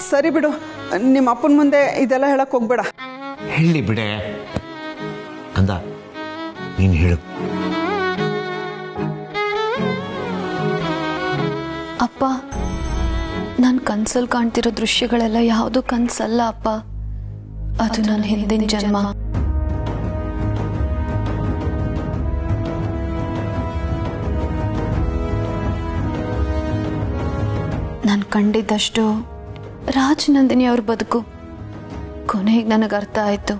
ಸರಿ ಬಿಡು ನಿಮ್ಮ ಅಪ್ಪನ ಮುಂದೆ ಇದೆಲ್ಲ ಹೇಳಕ್ ಹೋಗ್ಬೇಡ ಹೇಳಿ ಬಿಡೆ ಅಂದ ನೀನು ಹೇಳು ಅಪ್ಪ ನಾನು ಕನ್ಸಲ್ಲಿ ಕಾಣ್ತಿರೋ ದೃಶ್ಯಗಳೆಲ್ಲ ಯಾವುದು ಕನ್ಸಲ್ಲ ಅಪ್ಪ ಅದು ನನ್ನ ಹಿಂದಿನ ಜನ್ಮ ನಾನು ಕಂಡಿದ್ದಷ್ಟು ರಾಜ್ ನಂದಿನಿ ಅವ್ರ ಬದುಕು ಕೊನೆಗೆ ನನಗೆ ಅರ್ಥ ಆಯ್ತು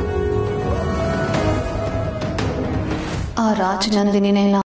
ಆ ರಾಜ್ ನಂದಿನಿನೇ ನಾ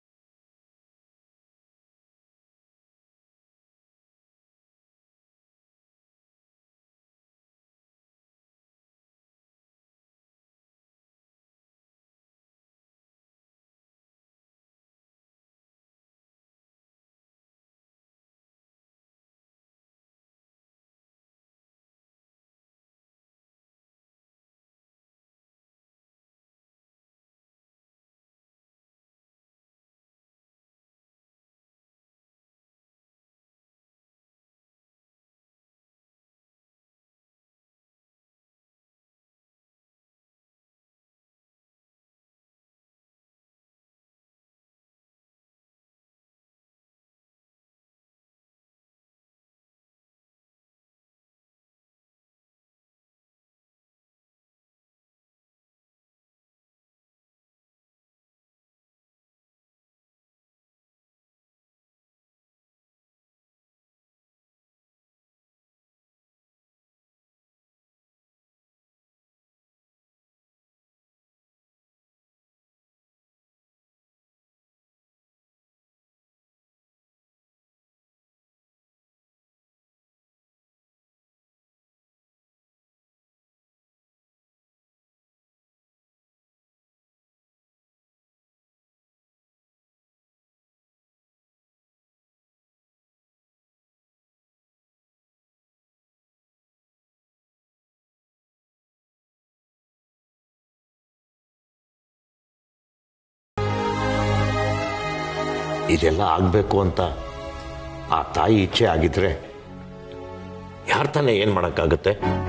ಇದೆಲ್ಲ ಆಗಬೇಕು ಅಂತ ಆ ತಾಯಿ ಇಚ್ಛೆ ಆಗಿದ್ರೆ ಯಾರು ತಾನೇ ಏನು ಮಾಡೋಕ್ಕಾಗತ್ತೆ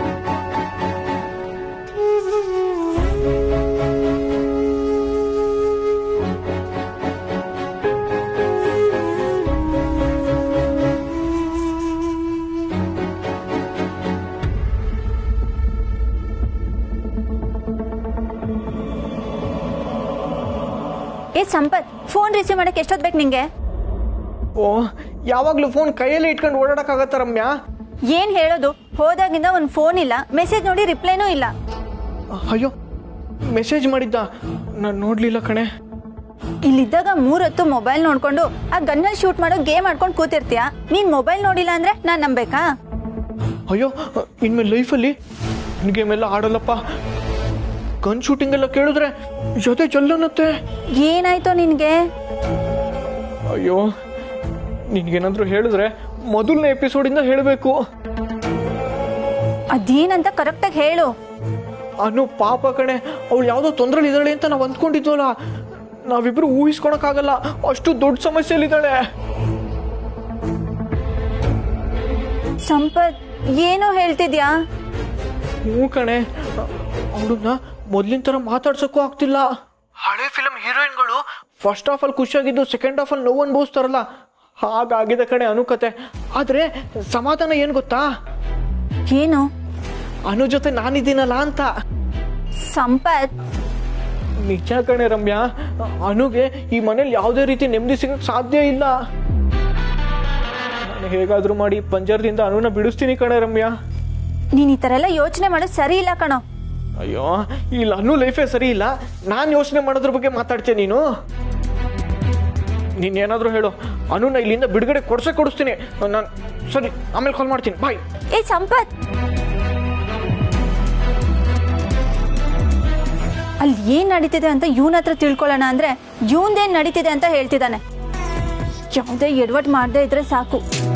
ಏ ಸಂಪತ್ ಫೋನ್ ರಿಸೀವ್ ಮಾಡಕ್ಕೆ ಎಷ್ಟೊತ್ತು ಬೇಕು ನಿಂಗೆ ಓ ಯಾವಾಗಲೂ ಫೋನ್ ಕೈಯಲ್ಲಿ ಇಟ್ಕೊಂಡು ಓಡಾಡಕ್ಕಾಗತ್ತ ರಮ್ಯಾ ಏನ್ ಹೇಳೋದು ಹೋದಾಗಿಂದ ಒಂದು ಫೋನ್ ಇಲ್ಲ ಮೆಸೇಜ್ ನೋಡಿ ರಿಪ್ಲೈನೂ ಇಲ್ಲ ಅಯ್ಯೋ ಮೆಸೇಜ್ ಮಾಡಿದ್ದ ನಾನು ನೋಡ್ಲಿಲ್ಲ ಕಣೆ ಇಲ್ಲಿದ್ದಾಗ ಮೂರೊತ್ತು ಮೊಬೈಲ್ ನೋಡ್ಕೊಂಡು ಆ ಗನ್ನಲ್ಲಿ ಶೂಟ್ ಮಾಡೋ ಗೇಮ್ ಆಡ್ಕೊಂಡು ಕೂತಿರ್ತೀಯ ನೀನ್ ಮೊಬೈಲ್ ನೋಡಿಲ್ಲ ಅಂದ್ರೆ ನಾನ್ ನಂಬೇಕಾ ಅಯ್ಯೋ ಇನ್ಮೇಲೆ ಲೈಫಲ್ಲಿ ಗೇಮ್ ಎಲ್ಲ ಆಡಲ್ಲಪ್ಪ ಗನ್ ಶೂಟಿಂಗ್ ಎಲ್ಲ ಕೇಳಿದ್ರೆ ಜೊತೆ ಚಲ್ಲನತ್ತೆ ಏನಾಯ್ತು ನಿನ್ಗೆ ಅಯ್ಯೋ ನಿನ್ಗೇನಾದ್ರೂ ಹೇಳಿದ್ರೆ ಮೊದಲನೇ ಎಪಿಸೋಡಿಂದ ಹೇಳಬೇಕು ಅದೇನಂತ ಕರೆಕ್ಟಾಗಿ ಹೇಳು ಅನು ಪಾಪ ಕಣೆ ಅವಳು ಯಾವುದೋ ತೊಂದರೆಲಿ ಇದ್ದಾಳೆ ಅಂತ ನಾವು ಅಂದ್ಕೊಂಡಿದ್ವಲ್ಲ ನಾವಿಬ್ರು ಊಹಿಸ್ಕೊಳಕ್ಕಾಗಲ್ಲ ಅಷ್ಟು ದೊಡ್ಡ ಸಮಸ್ಯೆಲಿದ್ದಾಳೆ ಸಂಪತ್ ಏನೋ ಹೇಳ್ತಿದ್ಯಾ ಹ್ಞೂ ಕಣೆ ಅವಳನ್ನ ಮೊದ್ಲಿನ ಥರ ಮಾತಾಡ್ಸಕ್ಕೂ ಆಗ್ತಿಲ್ಲ ಹಳೆ ಫಿಲಮ್ ಹೀರೋಯಿನ್ಗಳು ಫಸ್ಟ್ ಹಾಫ್ ಅಲ್ಲಿ ಖುಷಿಯಾಗಿದ್ದು ಸೆಕೆಂಡ್ ಹಾಫ್ ಅಲ್ಲಿ ನೋವು ಅನುಭವಿಸ್ತಾರಲ್ಲ ಹಾಗಾಗಿದೆ ಕಣೆ ಅನುಕತೆ ಆದ್ರೆ ಸಮಾಧಾನ ಏನ್ ಗೊತ್ತಾ ಏನು ಅನು ಜೊತೆ ನಾನಿದ್ದೀನಲ್ಲ ಅಂತ ಸಂಪತ್ ನಿಜ ಕಣೆ ರಮ್ಯಾ ಅನುಗೆ ಈ ಮನೇಲಿ ಯಾವುದೇ ರೀತಿ ನೆಮ್ಮದಿ ಸಿಗಕ್ ಸಾಧ್ಯ ಇಲ್ಲ ನಾನು ಹೇಗಾದ್ರೂ ಮಾಡಿ ಪಂಜರದಿಂದ ಅನುನ ಬಿಡಿಸ್ತೀನಿ ಕಣೆ ರಮ್ಯಾ ನೀನ್ ಈ ತರ ಎಲ್ಲ ಯೋಚನೆ ಮಾಡೋದು ಸರಿ ಇಲ್ಲ ಕಣೋ ಅಯ್ಯೋ ಇಲ್ಲ ಅನು ಲೈಫೇ ಸರಿ ಇಲ್ಲ ನಾನು ಯೋಚನೆ ಮಾಡೋದ್ರ ಬಗ್ಗೆ ಮಾತಾಡ್ತೀನಿ ನೀನು ನೀನ್ ಏನಾದ್ರೂ ಹೇಳು ಅನುನ ಇಲ್ಲಿಂದ ಬಿಡುಗಡೆ ಕೊಡ್ಸೇ ಕೊಡಿಸ್ತೀನಿ ನಾನು ಸರಿ ಆಮೇಲೆ ಕಾಲ್ ಮಾಡ್ತೀನಿ ಬಾಯ್ ಏ ಸಂಪತ್ ಅಲ್ಲಿ ಏನ್ ನಡೀತಿದೆ ಅಂತ ಇವನ ಹತ್ರ ತಿಳ್ಕೊಳ್ಳೋಣ ಅಂದ್ರೆ ಇವನ್ದೇನ್ ನಡೀತಿದೆ ಅಂತ ಹೇಳ್ತಿದ್ದಾನೆ ಯಾವುದೇ ಎಡವಟ್ ಮಾಡದೇ ಇದ್ರೆ ಸಾಕು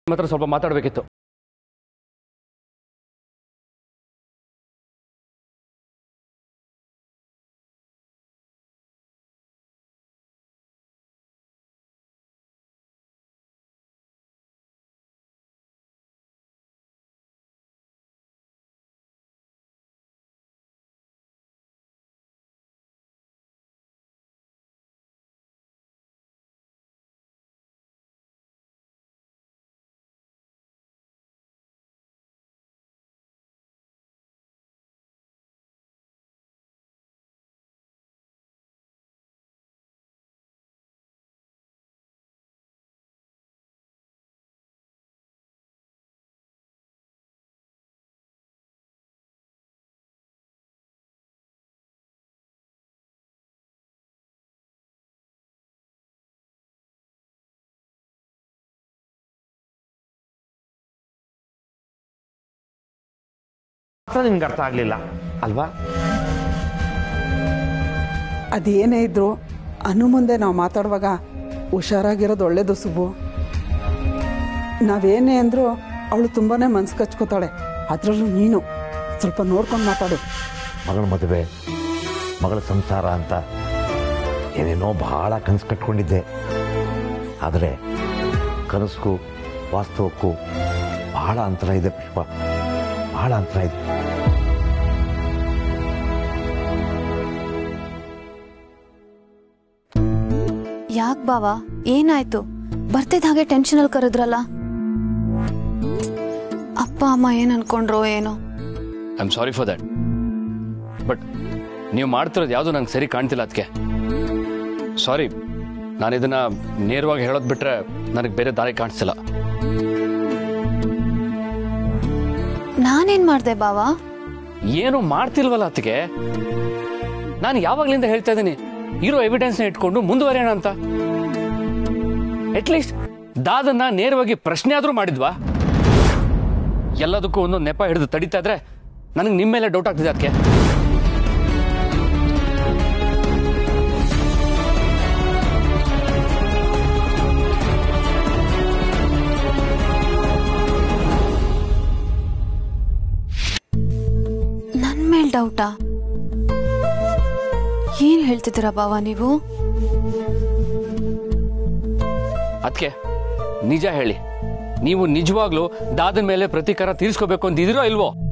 ಮಾತ್ರ ಸ್ವಲ್ಪ ಮಾತಾಡಬೇಕಿತ್ತು ನಿನ್ಗೆ ಅರ್ಥ ಆಗಲಿಲ್ಲ ಅಲ್ವಾ ಅದೇನೇ ಇದ್ರು ಅನು ಮುಂದೆ ನಾವು ಮಾತಾಡುವಾಗ ಹುಷಾರಾಗಿರೋದು ಒಳ್ಳೇದು ಸುಬ್ಬು ನಾವೇನೇ ಅಂದರೂ ಅವಳು ತುಂಬಾ ಮನ್ಸು ಕಚ್ಕೋತಾಳೆ ಅದರಲ್ಲೂ ನೀನು ಸ್ವಲ್ಪ ನೋಡ್ಕೊಂಡು ಮಾತಾಡು ಮಗಳ ಮದುವೆ ಮಗಳ ಸಂಸಾರ ಅಂತ ಏನೇನೋ ಬಹಳ ಕನಸು ಕಟ್ಕೊಂಡಿದ್ದೆ ಆದರೆ ಕನಸಿಗೂ ವಾಸ್ತವಕ್ಕೂ ಬಹಳ ಅಂತರ ಇದೆ ಪುಷ್ಪ ಬಹಳ ಅಂತರ ಇದೆ ಯಾಕೆ ಬಾವ ಏನಾಯ್ತು ಬರ್ತಿದ್ದ ಹಾಗೆ ಟೆನ್ಷನಲ್ಲಿ ಕರೆದ್ರಲ್ಲ ಅಪ್ಪ ಅಮ್ಮ ಏನ್ ಅನ್ಕೊಂಡ್ರೋ ಏನೋ I am sorry for that but ನೀವು ಮಾಡ್ತಿರೋದು ಯಾವುದು ನಂಗೆ ಸರಿ ಕಾಣ್ತಿಲ್ಲ ಅದಕ್ಕೆ ಸಾರಿ ನಾನು ಇದನ್ನ ನೇರವಾಗಿ ಹೇಳೋದು ಬಿಟ್ರೆ ನನಗೆ ಬೇರೆ ದಾರಿ ಕಾಣಿಸ್ತಿಲ್ಲ ನಾನೇನ್ ಮಾಡ್ದೆ ಬಾವ ಏನು ಮಾಡ್ತಿಲ್ವಲ್ಲ ಅದಕ್ಕೆ ನಾನು ಯಾವಾಗ್ಲಿಂದ ಹೇಳ್ತಾ ಇದ್ದೀನಿ ಇರೋ ಎವಿಡೆನ್ಸ್ನ ಇಟ್ಕೊಂಡು ಮುಂದುವರಿಯೋಣ ಅಂತ ಅಟ್ಲೀಸ್ಟ್ ದಾದನ್ನ ನೇರವಾಗಿ ಪ್ರಶ್ನೆ ಆದ್ರೂ ಮಾಡಿದ್ವಾ ಎಲ್ಲದಕ್ಕೂ ಒಂದೊಂದು ನೆಪ ಹಿಡಿದು ತಡೀತಾ ಇದ್ರೆ ನನಗೆ ನಿಮ್ಮ ಮೇಲೆ ಡೌಟ್ ಆಗ್ತಿದೆ ಅದಕ್ಕೆ ನನ್ ಮೇಲ್ ಡೌಟಾ ಏನ್ ಹೇಳ್ತಿದ್ದೀರಾ ಬಾವ ನೀವು ಅದಕ್ಕೆ ನಿಜ ಹೇಳಿ ನೀವು ನಿಜವಾಗ್ಲೂ ದಾದನ ಮೇಲೆ ಪ್ರತೀಕಾರ ತೀರಿಸ್ಕೋಬೇಕು ಅಂತಿದ್ದೀರೋ ಇಲ್ವೋ